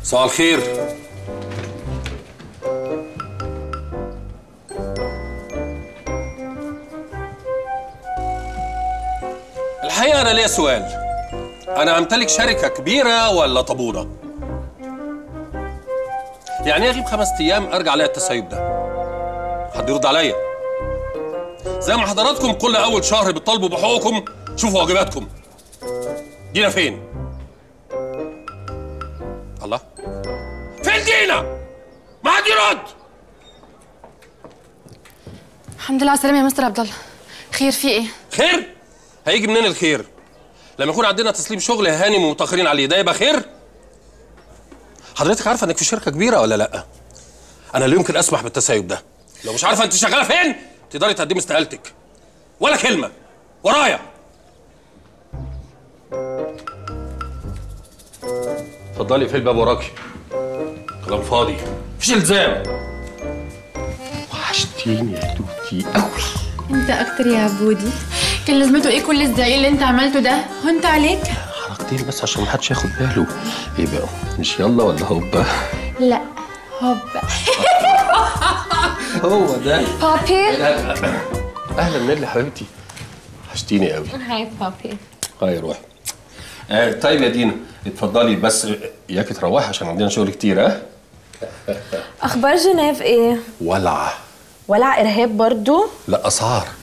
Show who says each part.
Speaker 1: صباح الخير الحقيقة أنا ليا سؤال أنا أمتلك شركة كبيرة ولا طابونة؟ يعني إيه أغيب خمس أيام أرجع ألاقي التسيب ده؟ حد يرد عليا زي ما حضراتكم كل أول شهر بتطالبوا بحقوقكم شوفوا واجباتكم دينا فين؟ الله فين دينا؟ ما حد يرد
Speaker 2: الحمد لله على السلامة يا مستر عبد الله خير في ايه؟
Speaker 1: خير؟ هيجي منين الخير؟ لما يكون عندنا تسليم شغل هانم ومتاخرين عليه ده يبقى خير؟ حضرتك عارفه انك في شركه كبيره ولا لا؟ انا لا يمكن اسمح بالتسيب ده لو مش عارفه انت شغاله فين تقدري تقدمي استقالتك ولا كلمه ورايا اتفضلي في الباب وراكي كلام فاضي مفيش الزام وحشتيني يا توتي قوي
Speaker 2: انت اكتر يا عبودي كان لازمته ايه كل الزعيق اللي انت عملته ده؟ هنت عليك؟
Speaker 1: حركتين بس عشان محدش ياخد باله ايه بقى مش يلا ولا هوبا
Speaker 2: لا هوبا
Speaker 1: هو ده
Speaker 2: بابي
Speaker 1: اهلا نيلي حبيبتي وحشتيني قوي
Speaker 2: هاي بابي
Speaker 1: هاي روح آه طيب يا دينا اتفضلي بس اياكي تروحي عشان عندنا شغل كتير ها
Speaker 3: اخبار جنيف ايه
Speaker 1: ولع
Speaker 3: ولع ارهاب برضو
Speaker 1: لا اسعار